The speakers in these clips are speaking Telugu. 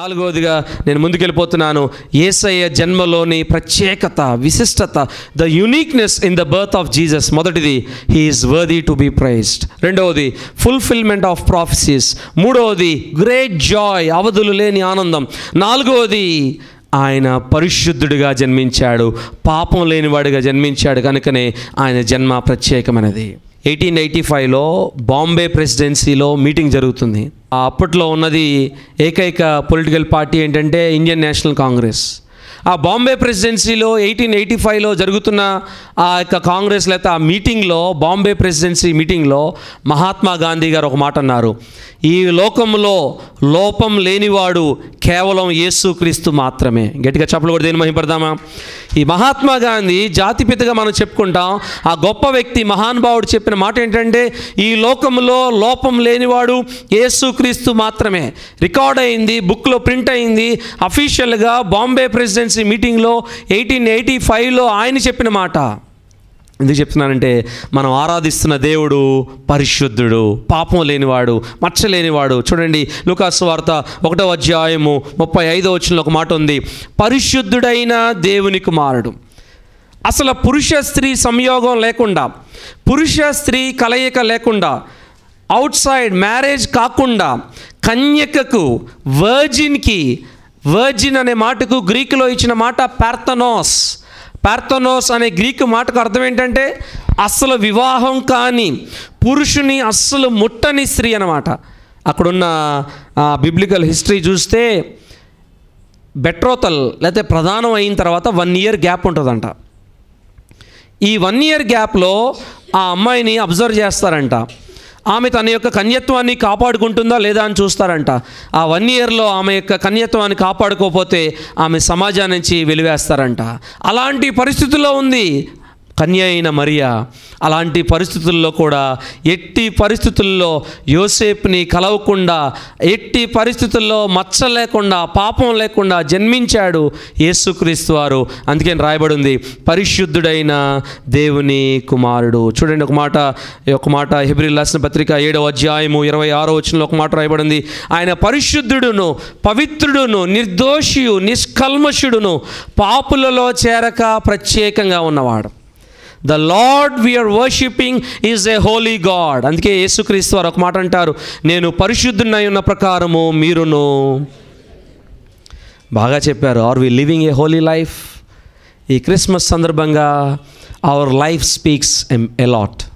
నాలుగవదిగా నేను ముందుకెళ్ళిపోతున్నాను ఏసయ్య జన్మలోని ప్రత్యేకత విశిష్టత the uniqueness in the birth of Jesus మొదటిది he's worthy to be praised రెండవది ఫుల్ఫిల్మెంట్ ఆఫ్ ప్రాఫిసీస్ మూడవది గ్రేట్ జాయ్ అవధులు లేని ఆనందం నాలుగవది ఆయన పరిశుద్ధుడిగా జన్మించాడు పాపం లేనివాడిగా జన్మించాడు కనుకనే ఆయన జన్మ ప్రత్యేకమైనది ఎయిటీన్ ఎయిటీ ఫైవ్లో బాంబే ప్రెసిడెన్సీలో మీటింగ్ జరుగుతుంది ఆ అప్పట్లో ఉన్నది ఏకైక పొలిటికల్ పార్టీ ఏంటంటే ఇండియన్ నేషనల్ కాంగ్రెస్ ఆ బాంబే ప్రెసిడెన్సీలో ఎయిటీన్ ఎయిటీ ఫైవ్లో జరుగుతున్న ఆ యొక్క కాంగ్రెస్ లేకపోతే ఆ మీటింగ్లో బాంబే ప్రెసిడెన్సీ మీటింగ్లో మహాత్మా గాంధీ గారు ఒక మాట అన్నారు ఈ లోకంలో లోపం లేనివాడు కేవలం యేసుక్రీస్తు మాత్రమే గట్టిగా చప్పలు కూడా దేని మహిపడదామా ఈ మహాత్మా గాంధీ జాతిపితగా మనం చెప్పుకుంటాం ఆ గొప్ప వ్యక్తి మహానుభావుడు చెప్పిన మాట ఏంటంటే ఈ లోకంలో లోపం లేనివాడు యేసుక్రీస్తు మాత్రమే రికార్డ్ అయింది బుక్లో ప్రింట్ అయింది అఫీషియల్గా బాంబే ప్రెసిడెన్సీ మీటింగ్లో ఎయిటీన్ ఎయిటీ ఫైవ్లో ఆయన చెప్పిన మాట ఎందుకు చెప్తున్నానంటే మనం ఆరాధిస్తున్న దేవుడు పరిశుద్ధుడు పాపం లేనివాడు మచ్చ లేనివాడు చూడండి లుకాసు వార్త ఒకటో అధ్యాయము ముప్పై ఐదో వచ్చిన ఒక మాట ఉంది పరిశుద్ధుడైన దేవుని కుమారుడు అసలు పురుష స్త్రీ సంయోగం లేకుండా పురుష స్త్రీ కలయిక లేకుండా అవుట్ సైడ్ మ్యారేజ్ కాకుండా కన్యకకు వర్జిన్కి వర్జిన్ అనే మాటకు గ్రీకులో ఇచ్చిన మాట పార్థనోస్ పార్థనోస్ అనే గ్రీకు మాటకు అర్థం ఏంటంటే అసలు వివాహం కాని పురుషుని అస్సలు ముట్టని స్త్రీ అనమాట అక్కడున్న బిబ్లికల్ హిస్టరీ చూస్తే బెట్రోతల్ లేకపోతే ప్రధానం అయిన తర్వాత వన్ ఇయర్ గ్యాప్ ఉంటుందంట ఈ వన్ ఇయర్ గ్యాప్లో ఆ అమ్మాయిని అబ్జర్వ్ చేస్తారంట ఆమె తన యొక్క కన్యత్వాన్ని కాపాడుకుంటుందా లేదా అని చూస్తారంట ఆ వన్ ఇయర్లో ఆమె యొక్క కన్యత్వాన్ని కాపాడుకోకపోతే ఆమె సమాజం నుంచి వెలివేస్తారంట అలాంటి పరిస్థితుల్లో ఉంది కన్య అయిన మరియా అలాంటి పరిస్థితుల్లో కూడా ఎట్టి పరిస్థితుల్లో యోసేపుని కలవకుండా ఎట్టి పరిస్థితుల్లో మచ్చ లేకుండా పాపం లేకుండా జన్మించాడు యేసుక్రీస్తు వారు అందుకని రాయబడి ఉంది పరిశుద్ధుడైన దేవుని కుమారుడు చూడండి ఒక మాట ఒక మాట హెబ్రిల్ రాసిన పత్రిక ఏడవ అధ్యాయము ఇరవై ఆరో వచనంలో ఒక మాట రాయబడింది ఆయన పరిశుద్ధుడును పవిత్రుడును నిర్దోషియు నిష్కల్మషుడును పాపులలో చేరక ప్రత్యేకంగా ఉన్నవాడు the Lord we are worshipping is a holy God అందుకే యేసుక్రీస్తు వారు ఒక మాట అంటారు నేను పరిశుద్ధునై ఉన్న ప్రకారము మీరును బాగా చెప్పారు are we living a holy life ఈ క్రిస్మస్ సందర్భంగా అవర్ లైఫ్ స్పీక్స్ ఎమ్ ఎలాట్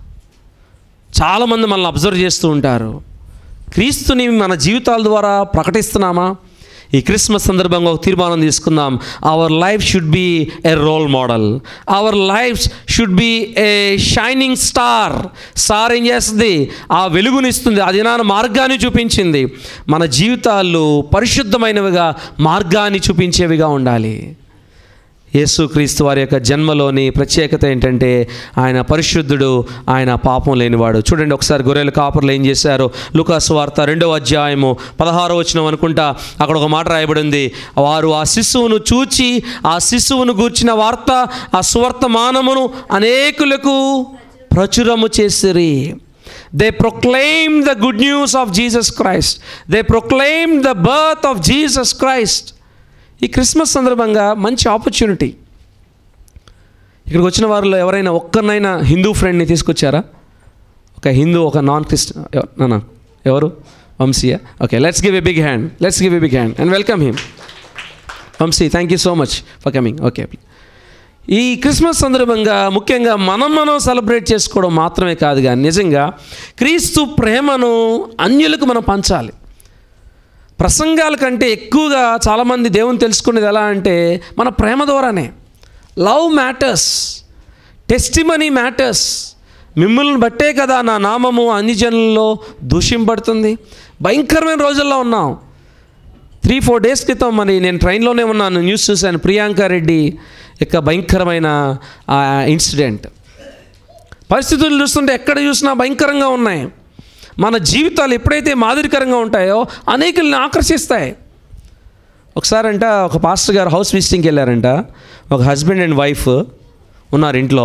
చాలామంది మనల్ని అబ్జర్వ్ చేస్తూ ఉంటారు క్రీస్తుని మన జీవితాల ద్వారా ప్రకటిస్తున్నామా ఈ క్రిస్మస్ సందర్భంగా ఒక తీర్మానం తీసుకుందాం our life should be a role model our life should be a shining star star ఏం చేస్తుంది ఆ వెలుగునిస్తుంది అది నా మార్గాన్ని చూపించింది మన జీవితాలు పరిశుద్ధమైనవిగా మార్గాన్ని చూపించేవిగా ఉండాలి యేసుక్రీస్తు వారి యొక్క జన్మలోని ప్రత్యేకత ఏంటంటే ఆయన పరిశుద్ధుడు ఆయన పాపం లేనివాడు చూడండి ఒకసారి గొర్రెల కాపర్లు ఏం చేశారు లుకాసు వార్త రెండవ అధ్యాయము పదహారో వచనం అనుకుంటా అక్కడ ఒక మాట రాయబడింది వారు ఆ శిశువును చూచి ఆ శిశువును గూర్చిన వార్త ఆ సువర్తమానమును అనేకులకు ప్రచురము చేసిరి they proclaim the good news of Jesus Christ they proclaim the birth of Jesus Christ ఈ క్రిస్మస్ సందర్భంగా మంచి ఆపర్చునిటీ ఇక్కడికి వచ్చిన వారిలో ఎవరైనా ఒక్కరినైనా హిందూ ఫ్రెండ్ని తీసుకొచ్చారా ఒక హిందూ ఒక నాన్ క్రిస్టియన్ నానా ఎవరు వంశీయ okay let's give a big hand let's give a big hand and welcome him Vamshi thank you so much for coming okay ఈ క్రిస్మస్ సందర్భంగా ముఖ్యంగా మనం మనం సెలబ్రేట్ చేసుకోవడం మాత్రమే కాదు కానీ నిజంగా క్రీస్తు ప్రేమను అన్యులకు మనం పంచాలి ప్రసంగాల కంటే ఎక్కువగా చాలామంది దేవుని తెలుసుకునేది ఎలా అంటే మన ప్రేమ ద్వారానే లవ్ మ్యాటర్స్ టెస్టిమనీ మ్యాటర్స్ మిమ్మల్ని బట్టే కదా నా నామము అన్ని జనుల్లో దూషింపడుతుంది భయంకరమైన రోజుల్లో ఉన్నాం త్రీ ఫోర్ డేస్ క్రితం మరి నేను ట్రైన్లోనే ఉన్నాను న్యూస్ చూశాను ప్రియాంక రెడ్డి యొక్క భయంకరమైన ఇన్సిడెంట్ పరిస్థితులు చూస్తుంటే ఎక్కడ చూసినా భయంకరంగా ఉన్నాయి మన జీవితాలు ఎప్పుడైతే మాదిరికరంగా ఉంటాయో అనేకుల్ని ఆకర్షిస్తాయి ఒకసారంట ఒక పాస్టర్ గారు హౌస్ విజిటింగ్కి వెళ్ళారంట ఒక హస్బెండ్ అండ్ వైఫ్ ఉన్నారు ఇంట్లో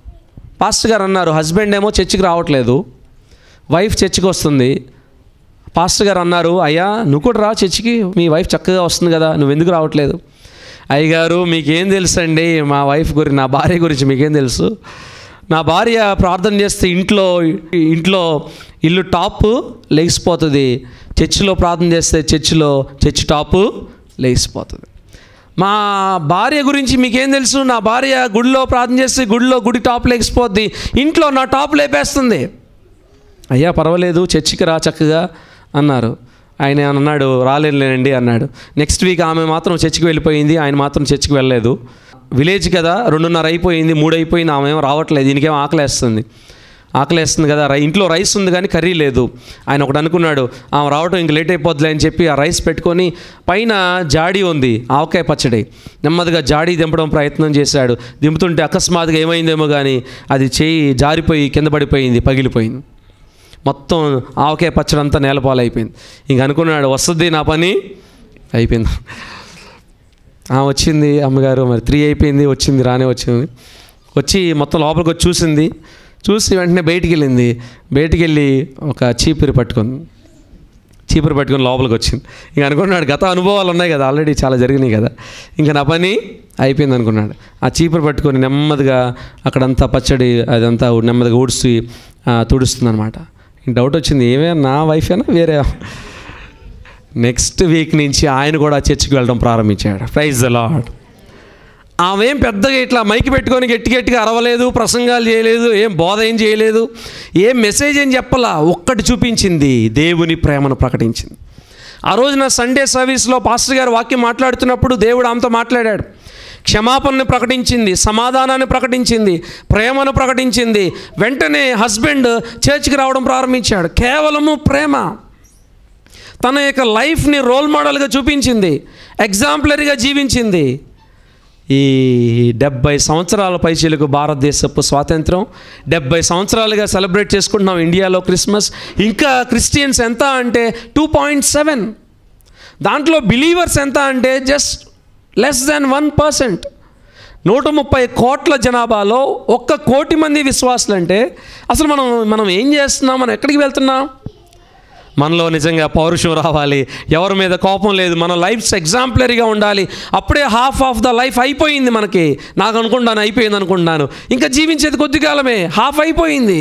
పాస్టర్ గారు అన్నారు హస్బెండ్ ఏమో చర్చికి రావట్లేదు వైఫ్ చర్చికి వస్తుంది పాస్టర్ గారు అన్నారు అయ్యా నువ్వు కూడా రా చర్చికి మీ వైఫ్ చక్కగా వస్తుంది కదా నువ్వు ఎందుకు రావట్లేదు అయ్యగారు మీకేం తెలుసు అండి మా వైఫ్ గురించి నా భార్య గురించి మీకేం తెలుసు నా భార్య ప్రార్థన చేస్తే ఇంట్లో ఇంట్లో ఇల్లు టాప్ లేచిపోతుంది చర్చిలో ప్రార్థన చేస్తే చర్చిలో చర్చ్ టాపు లేచిపోతుంది మా భార్య గురించి మీకేం తెలుసు నా భార్య గుడిలో ప్రార్థన చేస్తే గుడిలో గుడి టాప్ లేచిపోద్ది ఇంట్లో నా టాప్ లేపేస్తుంది అయ్యా పర్వాలేదు చర్చికి రా చక్కగా అన్నారు ఆయన అన్నాడు రాలేనులేనండి అన్నాడు నెక్స్ట్ వీక్ ఆమె మాత్రం చర్చికి వెళ్ళిపోయింది ఆయన మాత్రం చర్చికి వెళ్ళలేదు విలేజ్ కదా రెండున్నర అయిపోయింది మూడు అయిపోయింది ఆమె ఏమో రావట్లేదు దీనికేమో ఆకలేస్తుంది ఆకలేస్తుంది కదా రై ఇంట్లో రైస్ ఉంది కానీ కర్రీ లేదు ఆయన ఒకటి అనుకున్నాడు ఆమె రావటం ఇంక లేట్ అయిపోద్దిలే అని చెప్పి ఆ రైస్ పెట్టుకొని పైన జాడీ ఉంది ఆవకాయ పచ్చడి నెమ్మదిగా జాడీ దింపడం ప్రయత్నం చేశాడు దింపుతుంటే అకస్మాత్తుగా ఏమైందేమో కానీ అది చేయి జారిపోయి కింద పడిపోయింది పగిలిపోయింది మొత్తం ఆవకాయ పచ్చడి అంతా నేలపాలైపోయింది ఇంక అనుకున్నాడు వస్తుంది నా పని అయిపోయింది ఆ వచ్చింది అమ్మగారు మరి త్రీ అయిపోయింది వచ్చింది రానే వచ్చింది వచ్చి మొత్తం లోపలికి వచ్చి చూసింది చూసి వెంటనే బయటికి వెళ్ళింది బయటికి వెళ్ళి ఒక చీపురి పట్టుకుంది చీపురు పట్టుకొని లోపలికి వచ్చింది ఇంక అనుకున్నాడు గత అనుభవాలు ఉన్నాయి కదా ఆల్రెడీ చాలా జరిగినాయి కదా ఇంకా నా పని అయిపోయింది అనుకున్నాడు ఆ చీపురు పట్టుకొని నెమ్మదిగా అక్కడంతా పచ్చడి అదంతా నెమ్మదిగా ఊడ్చి తుడుస్తుంది అనమాట డౌట్ వచ్చింది ఏమే నా వైఫేనా వేరే నెక్స్ట్ వీక్ నుంచి ఆయన కూడా చర్చికి వెళ్ళడం ప్రారంభించాడు ప్రైజ్ ద లాడ్ ఆమె ఏం పెద్దగా ఇట్లా మైకి పెట్టుకొని గట్టి గట్టిగా అరవలేదు ప్రసంగాలు చేయలేదు ఏం బోధ ఏం చేయలేదు ఏం మెసేజ్ ఏం చెప్పలా ఒక్కటి చూపించింది దేవుని ప్రేమను ప్రకటించింది ఆ రోజున సండే సర్వీస్లో పాస్టర్ గారు వాక్యం మాట్లాడుతున్నప్పుడు దేవుడు ఆమెతో మాట్లాడాడు క్షమాపణను ప్రకటించింది సమాధానాన్ని ప్రకటించింది ప్రేమను ప్రకటించింది వెంటనే హస్బెండ్ చర్చ్కి రావడం ప్రారంభించాడు కేవలము ప్రేమ తన యొక్క లైఫ్ని రోల్ మోడల్గా చూపించింది ఎగ్జాంపులరీగా జీవించింది ఈ డెబ్బై సంవత్సరాల పైచీలకు భారతదేశపు స్వాతంత్రం డెబ్బై సంవత్సరాలుగా సెలబ్రేట్ చేసుకుంటున్నాం ఇండియాలో క్రిస్మస్ ఇంకా క్రిస్టియన్స్ ఎంత అంటే టూ పాయింట్ సెవెన్ దాంట్లో బిలీవర్స్ ఎంత అంటే just less than one percent నూట ముప్పై కోట్ల జనాభాలో ఒక్క కోటి మంది విశ్వాసులు అంటే అసలు మనం మనం ఏం చేస్తున్నాం మనం ఎక్కడికి వెళ్తున్నాం మనలో నిజంగా పౌరుషం రావాలి ఎవరి మీద కోపం లేదు మన లైఫ్స్ ఎగ్జాంపులరీగా ఉండాలి అప్పుడే హాఫ్ ఆఫ్ ద లైఫ్ అయిపోయింది మనకి నాకు అనుకుంటాను అయిపోయింది అనుకుంటాను ఇంకా జీవించేది కొద్ది కాలమే హాఫ్ అయిపోయింది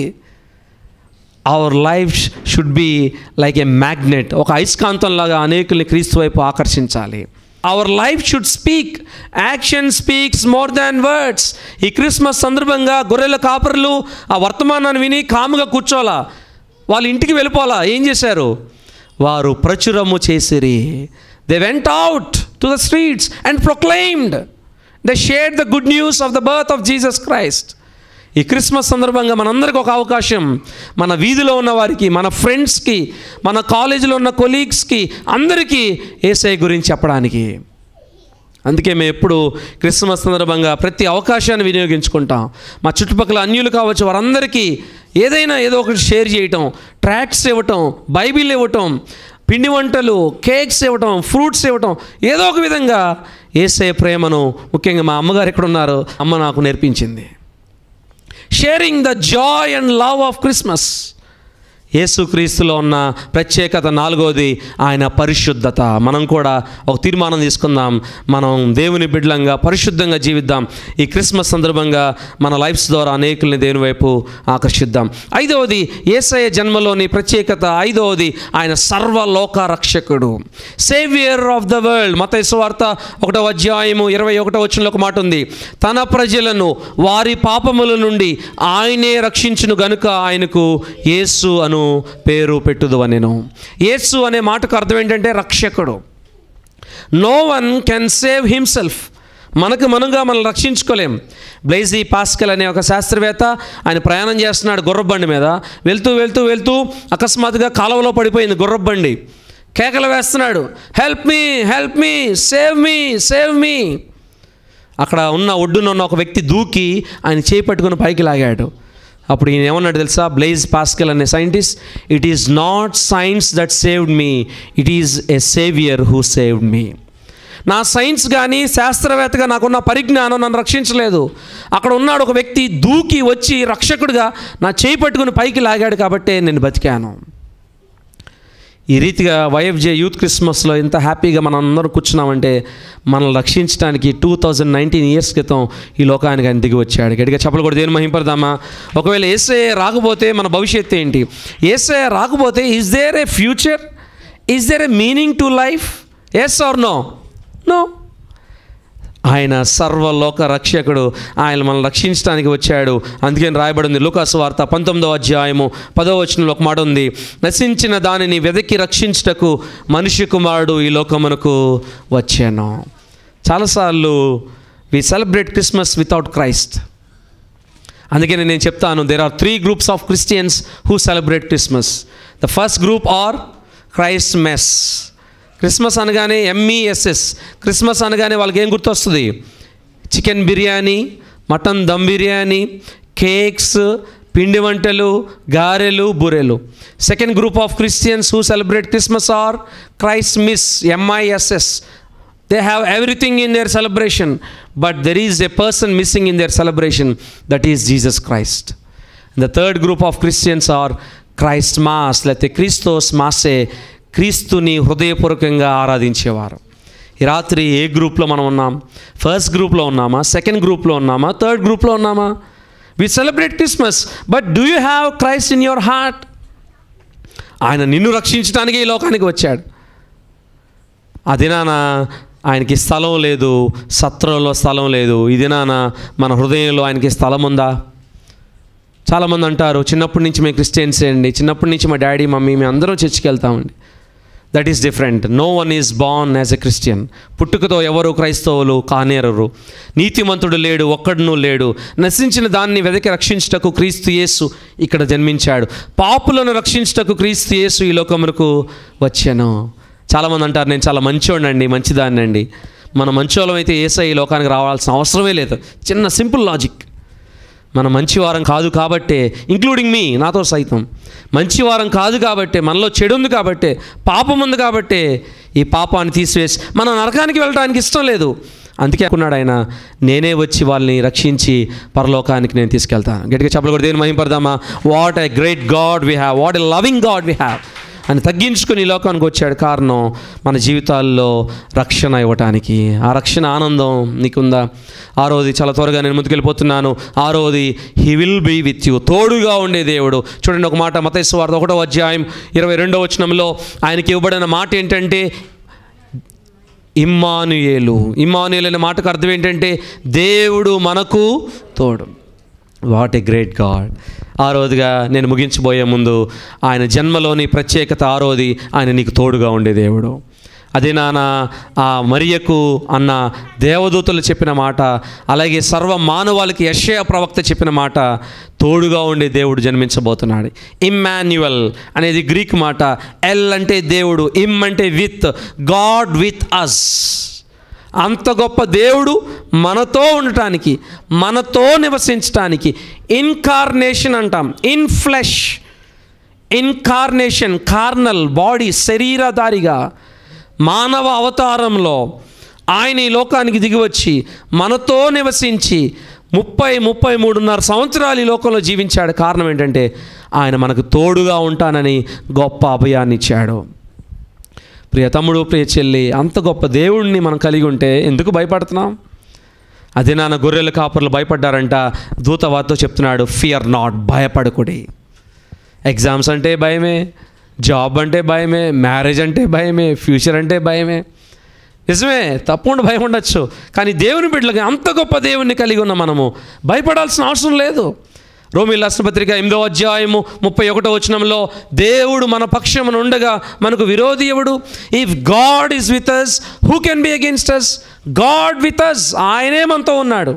our life should be like a magnet ఒక అయస్కాంతంలాగా అనేకుల్ని క్రీస్తు వైపు ఆకర్షించాలి our life should speak action speaks more than words ఈ క్రిస్మస్ సందర్భంగా గొర్రెల కాపరులు ఆ వర్తమానాన్ని విని కాముగా కూర్చోాలా వాళ్ళ ఇంటికి వెళ్ళిపోవాలా ఏం చేశారు వారు ప్రచురము చేసిరి they went out to the streets and proclaimed they share the good news of the birth of Jesus Christ ఈ క్రిస్మస్ సందర్భంగా మనందరికీ ఒక అవకాశం మన వీధిలో ఉన్న వారికి మన ఫ్రెండ్స్కి మన కాలేజీలో ఉన్న కొలీగ్స్కి అందరికీ ఏసఐ గురించి చెప్పడానికి అందుకే మేము ఎప్పుడు క్రిస్మస్ సందర్భంగా ప్రతి అవకాశాన్ని వినియోగించుకుంటాం మా చుట్టుపక్కల అన్యులు కావచ్చు వారందరికీ ఏదైనా ఏదో ఒకటి షేర్ చేయటం ట్రాక్స్ ఇవ్వటం బైబిల్ ఇవ్వటం పిండి వంటలు కేక్స్ ఇవ్వటం ఫ్రూట్స్ ఇవ్వటం ఏదో ఒక విధంగా ఏసే ప్రేమను ముఖ్యంగా మా అమ్మగారు ఎక్కడ ఉన్నారు అమ్మ నాకు నేర్పించింది sharing the joy and love of Christmas యేసుక్రీస్తులో ఉన్న ప్రత్యేకత నాలుగోది ఆయన పరిశుద్ధత మనం కూడా ఒక తీర్మానం తీసుకుందాం మనం దేవుని బిడ్డలంగా పరిశుద్ధంగా జీవిద్దాం ఈ క్రిస్మస్ సందర్భంగా మన లైఫ్స్ ద్వారా అనేకుల్ని దేవుని వైపు ఆకర్షిద్దాం ఐదవది ఏసయ జన్మలోని ప్రత్యేకత ఐదవది ఆయన సర్వలోక రక్షకుడు సేవియర్ ఆఫ్ ద వరల్డ్ మత వార్త ఒకటో అధ్యాయము ఇరవై ఒకటో వచ్చిన ఒక మాట ఉంది తన ప్రజలను వారి పాపముల నుండి ఆయనే రక్షించును గనుక ఆయనకు యేసు అను పేరు పెట్టుదు నేను యేసు అనే మాటకు అర్థం ఏంటంటే రక్షకుడు no one can save himself మనకు మనుగా మనం రక్షించుకోలేం బ్లైజీ పాస్కల్ అనే ఒక శాస్త్రవేత్త ఆయన ప్రయాణం చేస్తున్నాడు గుర్రబండి మీద వెళ్తూ వెళ్తూ వెళ్తూ అకస్మాత్తుగా కాలువలో పడిపోయింది గుర్రబండి కేకలు వేస్తున్నాడు help me help me save me save me అక్కడ ఉన్న ఒడ్డున ఉన్న ఒక వ్యక్తి దూకి ఆయన చేయి పట్టుకుని పైకి లాగాడు అప్పుడు ఈయన ఏమన్నాడు తెలుసా బ్లేజ్ పాస్కల్ అనే scientist it is not science that saved me it is a saviour who saved me నా సైన్స్ కానీ శాస్త్రవేత్తగా నాకున్న పరిజ్ఞానం నన్ను రక్షించలేదు అక్కడ ఉన్నాడు ఒక వ్యక్తి దూకి వచ్చి రక్షకుడిగా నా చేయి పట్టుకుని పైకి లాగాడు కాబట్టే నేను బతికాను ఈ రీతిగా వైఎఫ్జే యూత్ క్రిస్మస్లో ఇంత హ్యాపీగా మనం అందరం కూర్చున్నామంటే మనల్ని రక్షించడానికి టూ థౌజండ్ నైన్టీన్ ఇయర్స్ క్రితం ఈ లోకానికి ఆయన దిగి వచ్చాడు గట్టిగా చెప్పలు కూడా దేని మహింపడదామా ఒకవేళ ఏసే రాకపోతే మన భవిష్యత్తు ఏంటి ఏసే రాకపోతే is there a future is there a meaning to life yes or no no ఆయన సర్వలోక రక్షకుడు ఆయన మనల్ని రక్షించడానికి వచ్చాడు అందుకని రాయబడింది లూకాసు వార్త పంతొమ్మిదవ అధ్యాయము పదవ వచనంలో ఒక మాట ఉంది నశించిన దానిని వెదకి రక్షించుటకు మనిషి కుమారుడు ఈ లోకమునకు వచ్చాను చాలాసార్లు we celebrate Christmas without Christ అందుకని నేను చెప్తాను there are three groups of Christians who celebrate Christmas the first group are Christ mess Christmas అనగానే ఎంఈఎస్ఎస్ క్రిస్మస్ అనగానే వాళ్ళకి ఏం గుర్తొస్తుంది chicken biryani mutton dum biryani cakes పిండి వంటలు గారెలు బురెలు second group of Christians who celebrate Christmas are Christ miss M I S S they have everything in their celebration but there is a person missing in their celebration that is Jesus Christ the third group of Christians are Christ mass లేకపోతే క్రీస్తోస్ మాసే క్రీస్తుని హృదయపూర్వకంగా ఆరాధించేవారు ఈ రాత్రి ఏ గ్రూప్లో మనం ఉన్నాం ఫస్ట్ గ్రూప్లో ఉన్నామా సెకండ్ గ్రూప్లో ఉన్నామా థర్డ్ గ్రూప్లో ఉన్నామా we celebrate Christmas but do you have Christ in your heart ఆయన నిన్ను రక్షించడానికి ఈ లోకానికి వచ్చాడు ఆ దినాన ఆయనకి స్థలం లేదు సత్రంలో స్థలం లేదు ఈ దినాన మన హృదయంలో ఆయనకి స్థలం ఉందా చాలామంది అంటారు చిన్నప్పటి నుంచి మేము క్రిస్టియన్స్ అండి చిన్నప్పటి నుంచి మా డాడీ మమ్మీ మేము అందరం చర్చికి వెళ్తామండి that is different no one is born as a Christian పుట్టుకతో ఎవరు క్రైస్తవులు కానేరరు నీతిమంతుడు లేడు ఒక్కడును లేడు నశించిన దాన్ని వెదకి రక్షించుటకు క్రీస్తు యేసు ఇక్కడ జన్మించాడు పాపులను రక్షించుటకు క్రీస్తు యేసు ఈ లోకమునకు వచ్చాను చాలామంది అంటారు నేను చాలా మంచోడినండి మంచిదాన్ని అండి మన మంచోళం అయితే ఏసై ఈ లోకానికి రావాల్సిన అవసరమే లేదు చిన్న సింపుల్ లాజిక్ మన మంచివారం కాదు కాబట్టే ఇంక్లూడింగ్ మీ నాతో సైతం మంచివారం కాదు కాబట్టే మనలో చెడు ఉంది కాబట్టే పాపం ఉంది కాబట్టే ఈ పాపాన్ని తీసివేసి మన నరకానికి వెళ్ళడానికి ఇష్టం లేదు అందుకే అనుకున్నాడు ఆయన నేనే వచ్చి వాళ్ళని రక్షించి పరలోకానికి నేను తీసుకెళ్తాను గట్టిగా చెప్పలు కూడా దేని మహింపడదామా what a great God we have what a loving God we have అని తగ్గించుకుని ఈ లోకానికి వచ్చాడు కారణం మన జీవితాల్లో రక్షణ ఇవ్వటానికి ఆ రక్షణ ఆనందం నీకుందా ఆరోది చాలా త్వరగా నేను ముందుకెళ్ళిపోతున్నాను ఆరోది he will be with you తోడుగా ఉండే దేవుడు చూడండి ఒక మాట మతేశ్వ వార్త ఒకటో అధ్యాయం ఇరవై రెండో వచనంలో ఆయనకి ఇవ్వబడిన మాట ఏంటంటే ఇమ్మానుయేలు ఇమ్మానుయేలు అనే మాటకు అర్థం ఏంటంటే దేవుడు మనకు తోడు వాట్ ఏ గ్రేట్ గాడ్ ఆ రోజుగా నేను ముగించబోయే ముందు ఆయన జన్మలోని ప్రత్యేకత ఆ రోజు ఆయన నీకు తోడుగా ఉండే దేవుడు అదే నాన్న ఆ మరియకు అన్న దేవదూతలు చెప్పిన మాట అలాగే సర్వ మానవాళికి యశయ ప్రవక్త చెప్పిన మాట తోడుగా ఉండే దేవుడు జన్మించబోతున్నాడు ఇమ్మాన్యువల్ అనేది గ్రీక్ మాట ఎల్ అంటే దేవుడు ఇమ్ అంటే విత్ గాడ్ విత్ అస్ అంత గొప్ప దేవుడు మనతో ఉండటానికి మనతో నివసించటానికి ఇన్కార్నేషన్ అంటాం in flesh incarnation carnal body శరీరధారిగా మానవ అవతారంలో ఆయన ఈ లోకానికి దిగివచ్చి మనతో నివసించి ముప్పై ముప్పై మూడున్నర సంవత్సరాలు ఈ లోకంలో జీవించాడు కారణం ఏంటంటే ఆయన మనకు తోడుగా ఉంటానని గొప్ప అభయాన్ని ఇచ్చాడు ప్రియ తమ్ముడు ప్రియ చెల్లి అంత గొప్ప దేవుడిని మనం కలిగి ఉంటే ఎందుకు భయపడుతున్నాం అదే నాన్న గొర్రెల కాపర్లు భయపడ్డారంట దూతవాతో చెప్తున్నాడు ఫియర్ నాట్ భయపడకుడి ఎగ్జామ్స్ అంటే భయమే జాబ్ అంటే భయమే మ్యారేజ్ అంటే భయమే ఫ్యూచర్ అంటే భయమే నిజమే తప్పకుండా భయం ఉండొచ్చు కానీ దేవుని బిడ్డలకి అంత గొప్ప దేవుణ్ణి కలిగి ఉన్న మనము భయపడాల్సిన అవసరం లేదు రోమి రాష్ట్రపత్రిక ఎనిమిదో అధ్యాయము ముప్పై ఒకటో వచనంలో దేవుడు మన పక్షమున ఉండగా మనకు విరోధి ఎవడు if God is with us who can be against us God with us ఆయనే మనతో ఉన్నాడు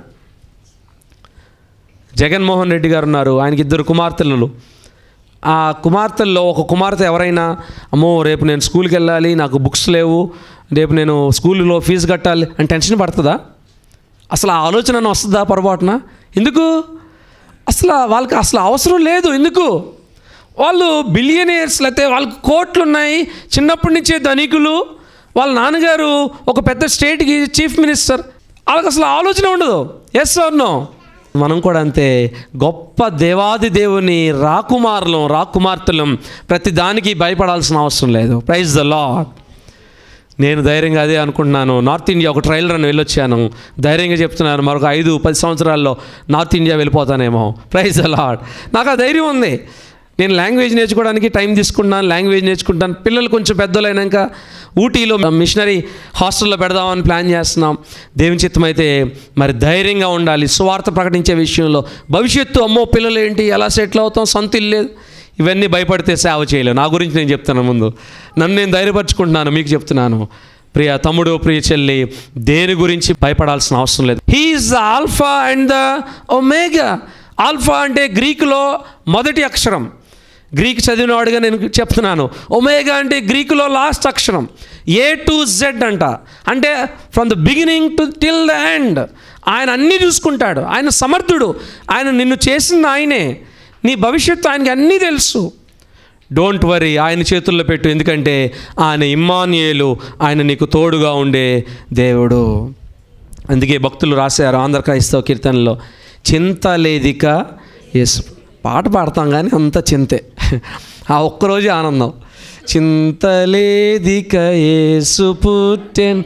జగన్మోహన్ రెడ్డి గారు ఉన్నారు ఆయనకి ఇద్దరు కుమార్తెలు ఆ కుమార్తెల్లో ఒక కుమార్తె ఎవరైనా అమ్మో రేపు నేను స్కూల్కి వెళ్ళాలి నాకు బుక్స్ లేవు రేపు నేను స్కూల్లో ఫీజు కట్టాలి అని టెన్షన్ పడుతుందా అసలు ఆ ఆలోచన వస్తుందా పొరపాటున ఎందుకు అసలు వాళ్ళకి అసలు అవసరం లేదు ఎందుకు వాళ్ళు బిలియనియర్స్ లేకపోతే వాళ్ళకి కోట్లు ఉన్నాయి చిన్నప్పటి నుంచే ధనికులు వాళ్ళ నాన్నగారు ఒక పెద్ద స్టేట్కి చీఫ్ మినిస్టర్ వాళ్ళకి అసలు ఆలోచన ఉండదు ఎస్ ఆర్ నో మనం కూడా అంతే గొప్ప దేవాది దేవుని రాకుమారులం రాకుమార్తెలం ప్రతి దానికి భయపడాల్సిన అవసరం లేదు ప్రైజ్ ద లాడ్ నేను ధైర్యంగా అదే అనుకుంటున్నాను నార్త్ ఇండియా ఒక ట్రైల్ రన్ వెళ్ళొచ్చాను ధైర్యంగా చెప్తున్నాను మరొక ఐదు పది సంవత్సరాల్లో నార్త్ ఇండియా వెళ్ళిపోతానేమో ప్రైజ్ అలాడ్ నాకు ఆ ధైర్యం ఉంది నేను లాంగ్వేజ్ నేర్చుకోవడానికి టైం తీసుకుంటున్నాను లాంగ్వేజ్ నేర్చుకుంటాను పిల్లలు కొంచెం పెద్దలైనాక ఊటీలో మిషనరీ హాస్టల్లో పెడదామని ప్లాన్ చేస్తున్నాం దేవుని చిత్తం అయితే మరి ధైర్యంగా ఉండాలి సువార్త ప్రకటించే విషయంలో భవిష్యత్తు అమ్మో పిల్లలు ఏంటి ఎలా సెటిల్ అవుతాం సొంత ఇల్లు లేదు ఇవన్నీ భయపడితే సేవ చేయలేవు నా గురించి నేను చెప్తాను ముందు నన్ను నేను ధైర్యపరచుకుంటున్నాను మీకు చెప్తున్నాను ప్రియ తమ్ముడు ప్రియ చెల్లి దేని గురించి భయపడాల్సిన అవసరం లేదు he's the alpha and the omega alpha అంటే గ్రీకులో మొదటి అక్షరం గ్రీక్ చదివినవాడుగా నేను చెప్తున్నాను ఒమేగా అంటే గ్రీకులో లాస్ట్ అక్షరం ఏ టు జెడ్ అంట అంటే from the beginning to till the end ఆయన అన్నీ చూసుకుంటాడు ఆయన సమర్థుడు ఆయన నిన్ను చేసింది ఆయనే నీ భవిష్యత్తు ఆయనకి అన్నీ తెలుసు డోంట్ వరీ ఆయన చేతుల్లో పెట్టు ఎందుకంటే ఆయన ఇమ్మానియేలు ఆయన నీకు తోడుగా ఉండే దేవుడు అందుకే భక్తులు రాశారు ఆంధ్ర క్రైస్తవ కీర్తనలో చింత లేదిక యేసు పాట పాడతాం కానీ అంత చింతే ఆ ఒక్కరోజే ఆనందం చింతలేదిక యేసు పుట్టెన్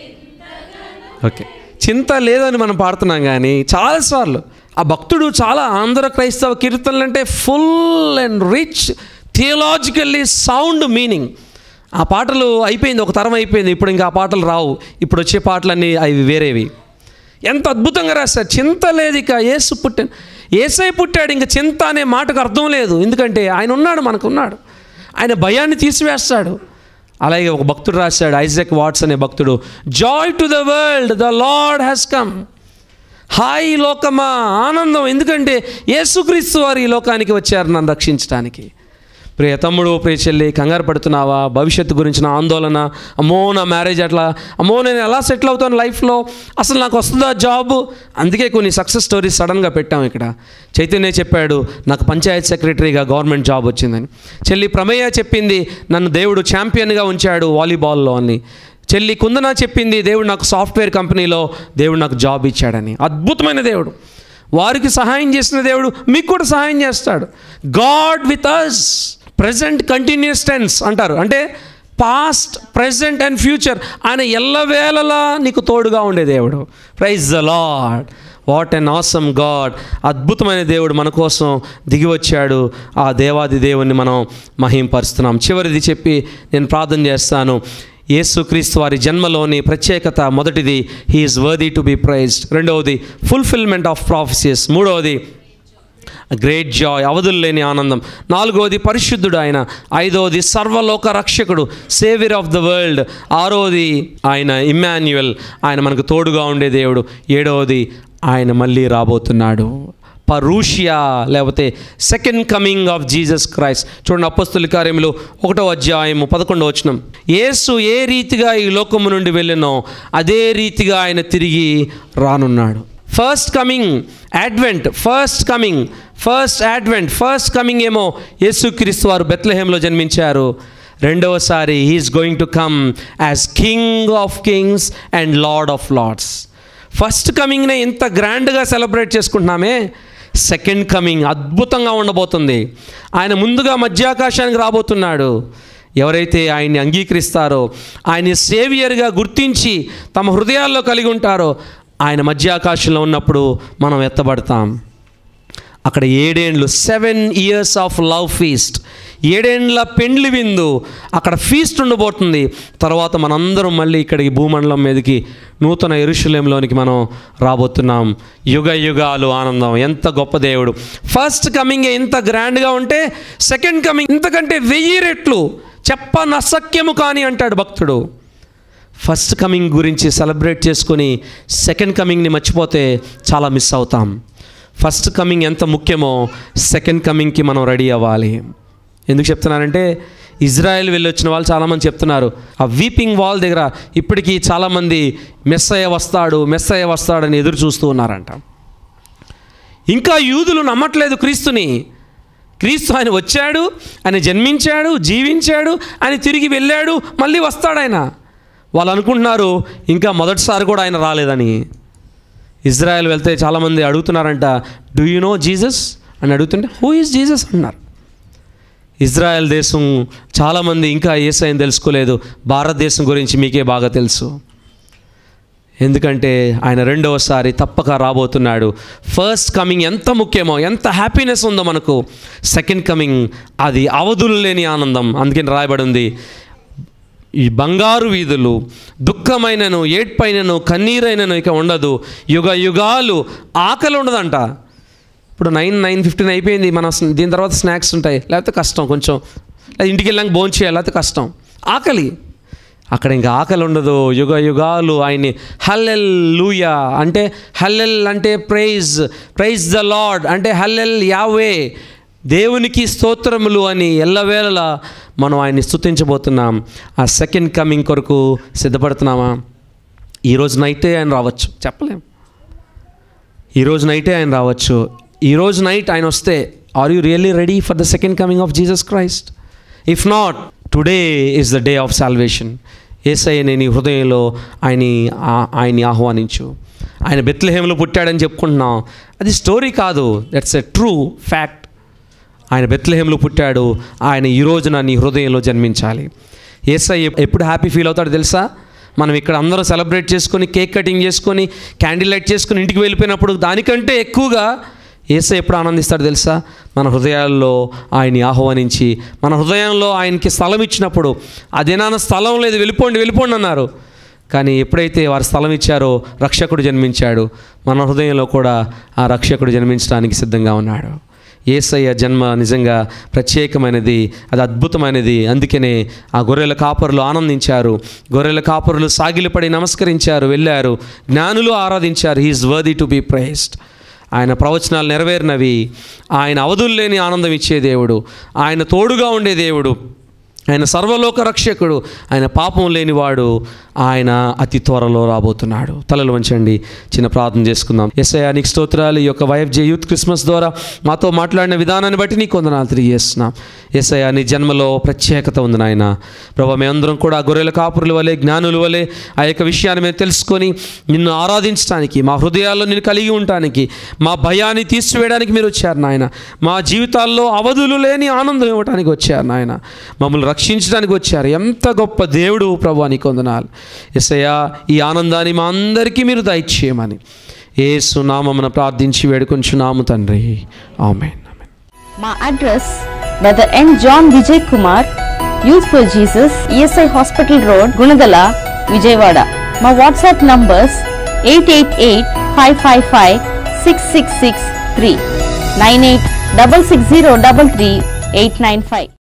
ఓకే చింత లేదని మనం పాడుతున్నాం కానీ చాలాసార్లు ఆ భక్తుడు చాలా ఆంధ్ర క్రైస్తవ కీర్తనలు అంటే full and rich theologically sound meaning ఆ పాటలు అయిపోయింది ఒక తరం అయిపోయింది ఇప్పుడు ఇంకా ఆ పాటలు రావు ఇప్పుడు వచ్చే పాటలన్నీ అవి వేరేవి ఎంత అద్భుతంగా రాశారు చింత లేదు ఇక ఏసు పుట్టాను ఏసై పుట్టాడు ఇంకా చింత అనే మాటకు అర్థం లేదు ఎందుకంటే ఆయన ఉన్నాడు మనకు ఉన్నాడు ఆయన భయాన్ని తీసివేస్తాడు అలాగే ఒక భక్తుడు రాశాడు ఐజక్ వాట్స్ అనే భక్తుడు joy to the world the Lord has come హాయ్ లోకమా ఆనందం ఎందుకంటే యేసుక్రీస్తు వారు ఈ లోకానికి వచ్చారు నన్ను రక్షించడానికి ప్రియ తమ్ముడు ప్రియ చెల్లి కంగారు పడుతున్నావా భవిష్యత్తు గురించిన ఆందోళన అమ్మో నా మ్యారేజ్ అట్లా అమ్మో నేను ఎలా సెటిల్ అవుతాను లైఫ్లో అసలు నాకు వస్తుందా జాబ్ అందుకే కొన్ని సక్సెస్ స్టోరీస్ సడన్గా పెట్టాం ఇక్కడ చైతన్య చెప్పాడు నాకు పంచాయత్ సెక్రటరీగా గవర్నమెంట్ జాబ్ వచ్చిందని చెల్లి ప్రమేయ చెప్పింది నన్ను దేవుడు ఛాంపియన్గా ఉంచాడు వాలీబాల్లో అని చెల్లి కుందన చెప్పింది దేవుడు నాకు సాఫ్ట్వేర్ కంపెనీలో దేవుడు నాకు జాబ్ ఇచ్చాడని అద్భుతమైన దేవుడు వారికి సహాయం చేసిన దేవుడు మీకు కూడా సహాయం చేస్తాడు God with us present continuous tense అంటారు అంటే పాస్ట్ ప్రజెంట్ అండ్ ఫ్యూచర్ ఆయన ఎల్లవేళలా నీకు తోడుగా ఉండే దేవుడు praise the Lord what an awesome God అద్భుతమైన దేవుడు మన కోసం దిగి వచ్చాడు ఆ దేవాది దేవుణ్ణి మనం మహింపరుస్తున్నాం చివరిది చెప్పి నేను ప్రార్థన చేస్తాను యేసుక్రీస్తు వారి జన్మలోని ప్రత్యేకత మొదటిది he's worthy to be praised రెండవది ఫుల్ఫిల్మెంట్ ఆఫ్ ప్రాఫిసియస్ మూడవది గ్రేట్ జాయ్ అవధులు లేని ఆనందం నాలుగవది పరిశుద్ధుడు ఆయన ఐదవది సర్వలోక రక్షకుడు సేవియర్ ఆఫ్ ద వరల్డ్ ఆరోది ఆయన ఇమ్మాన్యువల్ ఆయన మనకు తోడుగా ఉండే దేవుడు ఏడవది ఆయన మళ్ళీ రాబోతున్నాడు పరూషియా లేకపోతే second coming of Jesus Christ చూడండి అపస్తుల కార్యములు ఒకటో అధ్యాయము పదకొండవ వచనం యేసు ఏ రీతిగా ఈ లోకము నుండి వెళ్ళినో అదే రీతిగా ఆయన తిరిగి రానున్నాడు first coming advent first coming first advent first coming ఏమో యేసుక్రీస్తు వారు బెత్లహేంలో జన్మించారు రెండవసారి he's going to come as King of Kings and Lord of Lords first కమింగ్నే ఇంత గ్రాండ్గా సెలబ్రేట్ చేసుకుంటున్నామే సెకండ్ కమింగ్ అద్భుతంగా ఉండబోతుంది ఆయన ముందుగా మధ్యాకాశానికి రాబోతున్నాడు ఎవరైతే ఆయన్ని అంగీకరిస్తారో ఆయన సేవియర్గా గుర్తించి తమ హృదయాల్లో కలిగి ఉంటారో ఆయన మధ్యాకాశంలో ఉన్నప్పుడు మనం ఎత్తబడతాం అక్కడ ఏడేండ్లు seven years of love feast ఏడేండ్ల పెండ్లి విందు అక్కడ ఫీస్ట్ ఉండబోతుంది తర్వాత మనందరం మళ్ళీ ఇక్కడికి భూమండలం మీదకి నూతన ఎరుషులేంలోనికి మనం రాబోతున్నాం యుగ యుగాలు ఆనందం ఎంత గొప్ప దేవుడు ఫస్ట్ కమింగ్ ఇంత గ్రాండ్గా ఉంటే సెకండ్ కమింగ్ ఇంతకంటే వెయ్యి రెట్లు చెప్పనసక్యము కానీ అంటాడు భక్తుడు ఫస్ట్ కమింగ్ గురించి సెలబ్రేట్ చేసుకొని సెకండ్ కమింగ్ని మర్చిపోతే చాలా మిస్ అవుతాం ఫస్ట్ కమింగ్ ఎంత ముఖ్యమో సెకండ్ కమింగ్కి మనం రెడీ అవ్వాలి ఎందుకు చెప్తున్నానంటే ఇజ్రాయెల్ వెళ్ళొచ్చిన వాళ్ళు చాలామంది చెప్తున్నారు ఆ వీపింగ్ వాల్ దగ్గర ఇప్పటికీ చాలామంది మెస్సయ్య వస్తాడు మెస్సయ్య వస్తాడని ఎదురు చూస్తూ ఉన్నారంట ఇంకా యూదులు నమ్మట్లేదు క్రీస్తుని క్రీస్తు ఆయన వచ్చాడు ఆయన జన్మించాడు జీవించాడు ఆయన తిరిగి వెళ్ళాడు మళ్ళీ వస్తాడు ఆయన వాళ్ళు అనుకుంటున్నారు ఇంకా మొదటిసారి కూడా ఆయన రాలేదని ఇజ్రాయెల్ వెళ్తే చాలామంది అడుగుతున్నారంట డూ యు నో జీసస్ అని అడుగుతుంటే హూ ఈజ్ జీసస్ అన్నారు ఇజ్రాయెల్ దేశం చాలామంది ఇంకా ఏసైని తెలుసుకోలేదు భారతదేశం గురించి మీకే బాగా తెలుసు ఎందుకంటే ఆయన రెండవసారి తప్పక రాబోతున్నాడు ఫస్ట్ కమింగ్ ఎంత ముఖ్యమో ఎంత హ్యాపీనెస్ ఉందో మనకు సెకండ్ కమింగ్ అది అవధులు లేని ఆనందం అందుకని రాయబడి ఉంది ఈ బంగారు వీధులు దుఃఖమైనను ఏడ్పైనను కన్నీరైనను ఇక ఉండదు యుగ యుగాలు ఆకలి ఉండదంట ఇప్పుడు నైన్ నైన్ ఫిఫ్టీన్ అయిపోయింది మన స్న- దీని తర్వాత స్నాక్స్ ఉంటాయి లేకపోతే కష్టం కొంచెం లేదా ఇంటికి వెళ్ళాక భోజనం చేయాలి లేకపోతే కష్టం ఆకలి అక్కడ ఇంకా ఆకలి ఉండదు యుగ యుగాలు ఆయన్ని హల్లెల్ లూయా అంటే హల్లెల్ అంటే ప్రైజ్ ప్రైజ్ ద లార్డ్ అంటే హల్లెల్ యావే దేవునికి స్తోత్రములు అని ఎల్లవేళలా మనం ఆయన్ని స్తుతించబోతున్నాం ఆ సెకండ్ కమింగ్ కొరకు సిద్ధపడుతున్నామా ఈ రోజు నైటే ఆయన రావచ్చు చెప్పలేం ఈ రోజు నైటే ఆయన రావచ్చు ఈ రోజు నైట్ ఆయన వస్తే are you really ready for the second coming of Jesus Christ if not today is the day of salvation ఏసఐ నీ హృదయంలో ఆయన ఆయన్ని ఆహ్వానించు ఆయన బెత్లహేములో పుట్టాడని చెప్పుకుంటున్నాం అది స్టోరీ కాదు దట్స్ ఎ ట్రూ ఫ్యాక్ట్ ఆయన బెత్లహేములో పుట్టాడు ఆయన ఈ రోజున నీ హృదయంలో జన్మించాలి ఏసై ఎప్పుడు హ్యాపీ ఫీల్ అవుతాడో తెలుసా మనం ఇక్కడ అందరూ సెలబ్రేట్ చేసుకొని కేక్ కటింగ్ చేసుకొని క్యాండిల్ లైట్ చేసుకొని ఇంటికి వెళ్ళిపోయినప్పుడు దానికంటే ఎక్కువగా ఏసై ఎప్పుడు ఆనందిస్తాడు తెలుసా మన హృదయాల్లో ఆయన్ని ఆహ్వానించి మన హృదయంలో ఆయనకి స్థలం ఇచ్చినప్పుడు అదేనా స్థలం లేదు వెళ్ళిపోండి వెళ్ళిపోండి అన్నారు కానీ ఎప్పుడైతే వారు స్థలం ఇచ్చారో రక్షకుడు జన్మించాడు మన హృదయంలో కూడా ఆ రక్షకుడు జన్మించడానికి సిద్ధంగా ఉన్నాడు ఏసయ్య జన్మ నిజంగా ప్రత్యేకమైనది అది అద్భుతమైనది అందుకనే ఆ గొర్రెల కాపరులు ఆనందించారు గొర్రెల కాపరులు సాగిలపడి నమస్కరించారు వెళ్ళారు జ్ఞానులు ఆరాధించారు he's worthy to be praised ఆయన ప్రవచనాలు నెరవేరినవి ఆయన అవధులు లేని ఆనందం ఇచ్చే దేవుడు ఆయన తోడుగా ఉండే దేవుడు ఆయన సర్వలోక రక్షకుడు ఆయన పాపం లేనివాడు ఆయన అతి త్వరలో రాబోతున్నాడు తలలు వంచండి చిన్న ప్రార్థన చేసుకుందాం ఎస్ఐ నీకు స్తోత్రాలు ఈ యొక్క వైఎఫ్జే యూత్ క్రిస్మస్ ద్వారా మాతో మాట్లాడిన విధానాన్ని బట్టి నీకు వందనాలు తెలియజేస్తున్నాం ఎస్ఐ నీ జన్మలో ప్రత్యేకత ఉంది నాయన ప్రభా మేమందరం కూడా గొర్రెల కాపురుల వలె జ్ఞానుల వలె ఆ యొక్క విషయాన్ని మేము తెలుసుకొని నిన్ను ఆరాధించడానికి మా హృదయాల్లో నిన్ను కలిగి ఉండటానికి మా భయాన్ని తీసివేయడానికి మీరు వచ్చారు నాయన మా జీవితాల్లో అవధులు లేని ఆనందం ఇవ్వడానికి వచ్చారు నాయన మమ్మల్ని రక్షించడానికి వచ్చారు ఎంత గొప్ప దేవుడు ప్రభు నీకు వందనాలు ఎసయ్యా ఈ ఆనందాన్ని మా అందరికీ మీరు దయచేయమని ఏసు నామమున ప్రార్థించి వేడుకొంచున్నాము తండ్రి ఆమెన్ మా address brother N John Vijay Kumar youth for Jesus ESI hospital road Gunadala Vijayawada మా WhatsApp numbers eight eight eight five five five six six six three nine eight double six zero double three eight nine five